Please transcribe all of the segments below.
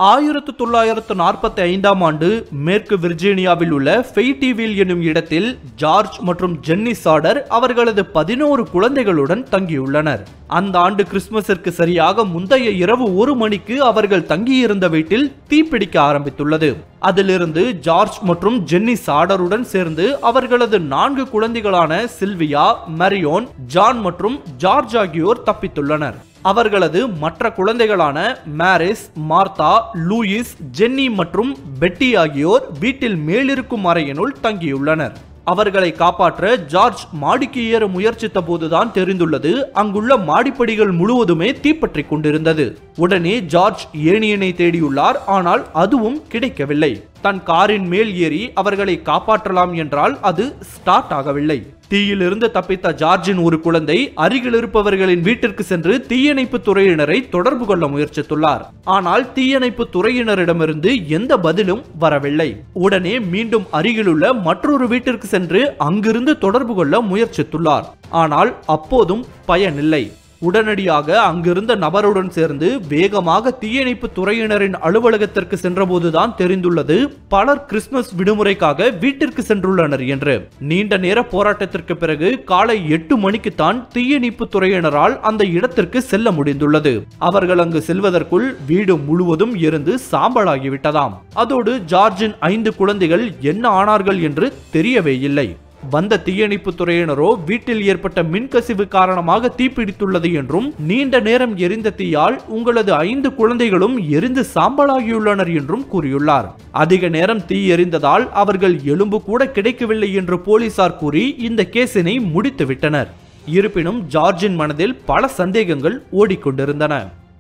ஆயிரத்து தொள்ளாயிரத்து நாற்பத்தி ஐந்தாம் ஆண்டு மேற்கு விர்ஜீனியாவில் உள்ள ஃபெய்டிவில் என்னும் இடத்தில் ஜார்ஜ் மற்றும் ஜென்னி சாடர் அவர்களது பதினோரு குழந்தைகளுடன் தங்கியுள்ளனர் அந்த ஆண்டு கிறிஸ்துமஸிற்கு சரியாக முந்தைய இரவு ஒரு மணிக்கு அவர்கள் தங்கியிருந்த வீட்டில் தீப்பிடிக்க ஆரம்பித்துள்ளது அதிலிருந்து ஜார்ஜ் மற்றும் ஜென்னி சாடருடன் சேர்ந்து அவர்களது நான்கு குழந்தைகளான சில்வியா மரியோன் ஜான் மற்றும் ஜார்ஜ் ஆகியோர் தப்பித்துள்ளனர் அவர்களது மற்ற குழந்தைகளான மேரிஸ் மார்த்தா லூயிஸ் ஜென்னி மற்றும் பெட்டி ஆகியோர் வீட்டில் மேலிருக்கும் அறையினுள் தங்கியுள்ளனர் அவர்களை காப்பாற்ற ஜார்ஜ் மாடிக்கு ஏற முயற்சித்த போதுதான் தெரிந்துள்ளது அங்குள்ள மாடிப்படிகள் முழுவதுமே தீப்பற்றிக் கொண்டிருந்தது உடனே ஜார்ஜ் ஏணியனை தேடியுள்ளார் ஆனால் அதுவும் கிடைக்கவில்லை தன் காரின் மேல் ஏறி அவர்களை காப்பாற்றலாம் என்றால் அது ஸ்டார்ட் ஆகவில்லை தீயிலிருந்து தப்பித்த ஜார்ஜின் ஒரு குழந்தை அருகில் இருப்பவர்களின் வீட்டிற்கு சென்று தீயணைப்பு துறையினரை தொடர்பு கொள்ள முயற்சித்துள்ளார் ஆனால் தீயணைப்பு துறையினரிடமிருந்து எந்த பதிலும் வரவில்லை உடனே மீண்டும் அருகிலுள்ள மற்றொரு வீட்டிற்கு சென்று அங்கிருந்து தொடர்பு கொள்ள முயற்சித்துள்ளார் ஆனால் அப்போதும் பயனில்லை உடனடியாக அங்கிருந்த நபருடன் சேர்ந்து வேகமாக தீயணைப்பு துறையினரின் அலுவலகத்திற்கு சென்றபோதுதான் தெரிந்துள்ளது பலர் கிறிஸ்துமஸ் விடுமுறைக்காக வீட்டிற்கு சென்றுள்ளனர் என்று நீண்ட நேர போராட்டத்திற்கு பிறகு காலை எட்டு மணிக்குத்தான் தீயணைப்பு துறையினரால் அந்த இடத்திற்கு செல்ல முடிந்துள்ளது அவர்கள் அங்கு செல்வதற்குள் வீடு முழுவதும் எரிந்து சாம்பலாகிவிட்டதாம் அதோடு ஜார்ஜின் ஐந்து குழந்தைகள் என்ன ஆனார்கள் என்று தெரியவே இல்லை வந்த தீயணைப்பு துறையினரோ வீட்டில் ஏற்பட்ட மின்கசிவு காரணமாக தீப்பிடித்துள்ளது என்றும் நீண்ட நேரம் எரிந்த தீயால் உங்களது ஐந்து குழந்தைகளும் எரிந்து சாம்பலாகியுள்ளனர் என்றும் கூறியுள்ளார் அதிக நேரம் தீ எரிந்ததால் அவர்கள் எலும்பு கூட கிடைக்கவில்லை என்று போலீசார் கூறி இந்த கேசினை முடித்து விட்டனர் இருப்பினும் ஜார்ஜின் மனதில் பல சந்தேகங்கள் ஓடிக்கொண்டிருந்தன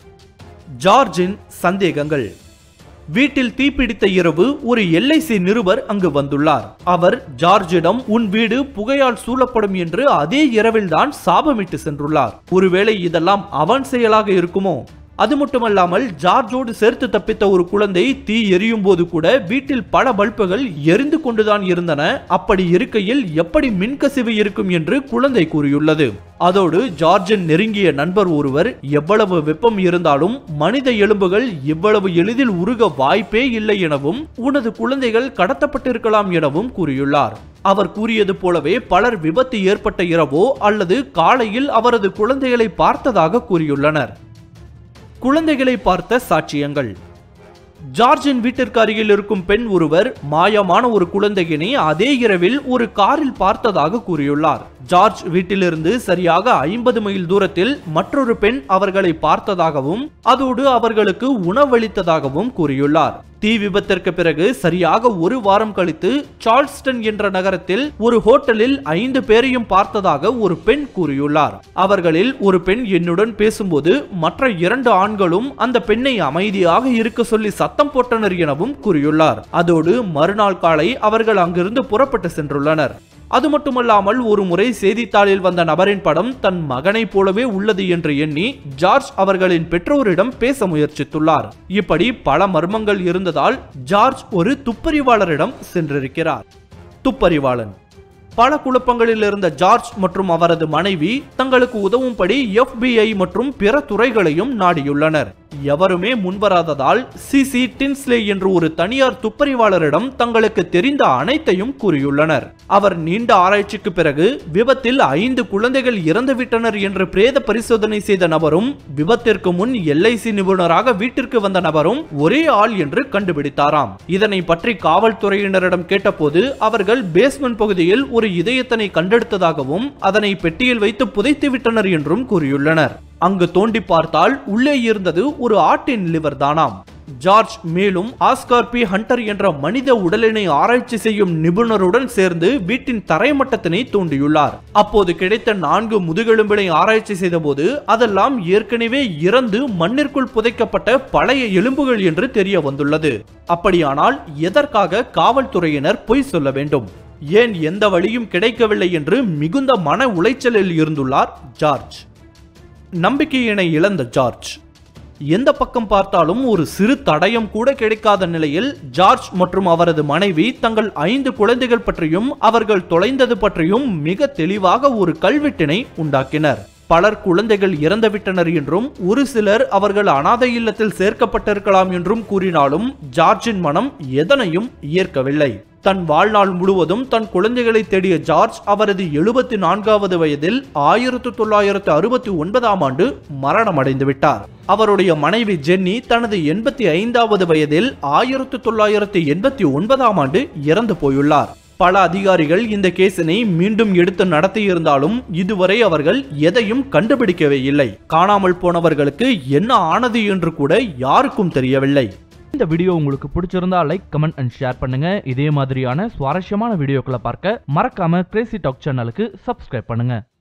ஜார்ஜின் சந்தேகங்கள் வீட்டில் தீப்பிடித்த இரவு ஒரு எல்ஐசி நிருபர் அங்கு வந்துள்ளார் அவர் ஜார்ஜிடம் உன் வீடு புகையால் சூழப்படும் என்று அதே இரவில்தான் சாபமிட்டு சென்றுள்ளார் ஒருவேளை இதெல்லாம் அவன் செயலாக இருக்குமோ அது மட்டுமல்லாமல் ஜார்ஜோடு சேர்த்து தப்பித்த ஒரு குழந்தை தீ எரியும் போது கூட வீட்டில் பல பல்புகள் எரிந்து கொண்டுதான் இருந்தன அப்படி இருக்கையில் எப்படி மின்கசிவு இருக்கும் என்று குழந்தை கூறியுள்ளது அதோடு ஜார்ஜின் நெருங்கிய நண்பர் ஒருவர் எவ்வளவு வெப்பம் இருந்தாலும் மனித எலும்புகள் இவ்வளவு எளிதில் உருக வாய்ப்பே இல்லை எனவும் உனது குழந்தைகள் கடத்தப்பட்டிருக்கலாம் எனவும் கூறியுள்ளார் அவர் கூறியது போலவே பலர் விபத்து ஏற்பட்ட இரவோ அல்லது காலையில் அவரது குழந்தைகளை பார்த்ததாக கூறியுள்ளனர் குழந்தைகளை பார்த்த சாட்சியங்கள் ஜார்ஜின் வீட்டிற்கு அருகில் இருக்கும் பெண் ஒருவர் மாயமான ஒரு குழந்தையினை அதே இரவில் ஒரு காரில் பார்த்ததாக கூறியுள்ளார் ஜார்ஜ் வீட்டிலிருந்து சரியாக ஐம்பது மைல் தூரத்தில் மற்றொரு பெண் அவர்களை பார்த்ததாகவும் அதோடு அவர்களுக்கு உணவளித்ததாகவும் கூறியுள்ளார் தீ விபத்திற்கு பிறகு சரியாக ஒரு வாரம் கழித்து சார்ல்ஸ்டன் என்ற நகரத்தில் ஒரு ஹோட்டலில் ஐந்து பேரையும் பார்த்ததாக ஒரு பெண் கூறியுள்ளார் அவர்களில் ஒரு பெண் என்னுடன் பேசும்போது மற்ற இரண்டு ஆண்களும் அந்த பெண்ணை அமைதியாக இருக்க சொல்லி சத்தம் போட்டனர் எனவும் கூறியுள்ளார் அதோடு மறுநாள் காலை அவர்கள் அங்கிருந்து புறப்பட்டு சென்றுள்ளனர் அது மட்டுமல்லாமல் ஒரு முறை செய்தித்தாளில் வந்த நபரின் படம் தன் மகனைப் போலவே உள்ளது என்று எண்ணி ஜார்ஜ் அவர்களின் பெற்றோரிடம் பேச முயற்சித்துள்ளார் இப்படி பல மர்மங்கள் இருந்ததால் ஜார்ஜ் ஒரு துப்பறிவாளரிடம் சென்றிருக்கிறார் துப்பறிவாளன் பல குழப்பங்களில் இருந்த ஜார்ஜ் மற்றும் அவரது மனைவி தங்களுக்கு உதவும்படி எஃபிஐ மற்றும் பிற துறைகளையும் நாடியுள்ளனர் எவருமே முன்வராததால் சிசி டின்ஸ்லே என்று ஒரு தனியார் துப்பறிவாளரிடம் தங்களுக்கு தெரிந்த அனைத்தையும் கூறியுள்ளனர் அவர் நீண்ட ஆராய்ச்சிக்கு பிறகு விபத்தில் ஐந்து குழந்தைகள் இறந்துவிட்டனர் என்று பிரேத பரிசோதனை செய்த நபரும் விபத்திற்கு முன் எல்ஐசி நிபுணராக வீட்டிற்கு வந்த நபரும் ஒரே ஆள் என்று கண்டுபிடித்தாராம் இதனை பற்றி காவல்துறையினரிடம் கேட்டபோது அவர்கள் பேஸ்மெண்ட் பகுதியில் ஒரு இதயத்தினை கண்டெடுத்ததாகவும் அதனை பெட்டியில் வைத்து புதைத்து விட்டனர் என்றும் கூறியுள்ளனர் அங்கு தோண்டி பார்த்தால் உள்ளே இருந்தது ஒரு ஆட்டின் லிவர் தானாம் ஜார்ஜ் மேலும் ஆஸ்கார் பி ஹண்டர் என்ற மனித உடலினை ஆராய்ச்சி செய்யும் நிபுணருடன் சேர்ந்து வீட்டின் தரைமட்டத்தினை தோண்டியுள்ளார் அப்போது கிடைத்த நான்கு முதுகெலும்பினை ஆராய்ச்சி செய்தபோது அதெல்லாம் ஏற்கனவே இறந்து மண்ணிற்குள் புதைக்கப்பட்ட பழைய எலும்புகள் என்று தெரிய வந்துள்ளது அப்படியானால் எதற்காக காவல்துறையினர் பொய் சொல்ல வேண்டும் ஏன் எந்த வழியும் கிடைக்கவில்லை என்று மிகுந்த மன உளைச்சலில் இருந்துள்ளார் ஜார்ஜ் நம்பிக்கையினை இழந்த ஜார்ஜ் எந்த பக்கம் பார்த்தாலும் ஒரு சிறு தடயம் கூட கிடைக்காத நிலையில் ஜார்ஜ் மற்றும் அவரது மனைவி தங்கள் ஐந்து குழந்தைகள் பற்றியும் அவர்கள் தொலைந்தது பற்றியும் மிக தெளிவாக ஒரு கல்வெட்டினை உண்டாக்கினர் பலர் குழந்தைகள் இறந்துவிட்டனர் என்றும் ஒரு சிலர் அவர்கள் அனாதை இல்லத்தில் சேர்க்கப்பட்டிருக்கலாம் என்றும் கூறினாலும் ஜார்ஜின் மனம் எதனையும் ஏற்கவில்லை தன் வாழ்நாள் முழுவதும் தன் குழந்தைகளை தேடிய ஜார்ஜ் அவரது எழுபத்தி நான்காவது வயதில் ஆயிரத்து தொள்ளாயிரத்து அறுபத்தி ஒன்பதாம் ஆண்டு மரணமடைந்து விட்டார் அவருடைய மனைவி ஜென்னி தனது எண்பத்தி ஐந்தாவது வயதில் ஆயிரத்து தொள்ளாயிரத்து எண்பத்தி ஒன்பதாம் ஆண்டு இறந்து போயுள்ளார் பல அதிகாரிகள் இந்த கேசினை மீண்டும் எடுத்து நடத்தியிருந்தாலும் இதுவரை அவர்கள் எதையும் கண்டுபிடிக்கவே இல்லை காணாமல் போனவர்களுக்கு என்ன ஆனது என்று கூட யாருக்கும் தெரியவில்லை இந்த வீடியோ உங்களுக்கு பிடிச்சிருந்தா லைக் கமெண்ட் அண்ட் ஷேர் பண்ணுங்க இதே மாதிரியான சுவாரஸ்யமான வீடியோக்களை பார்க்க மறக்காம கிரேசி டாக் சேனலுக்கு சப்ஸ்கிரைப் பண்ணுங்க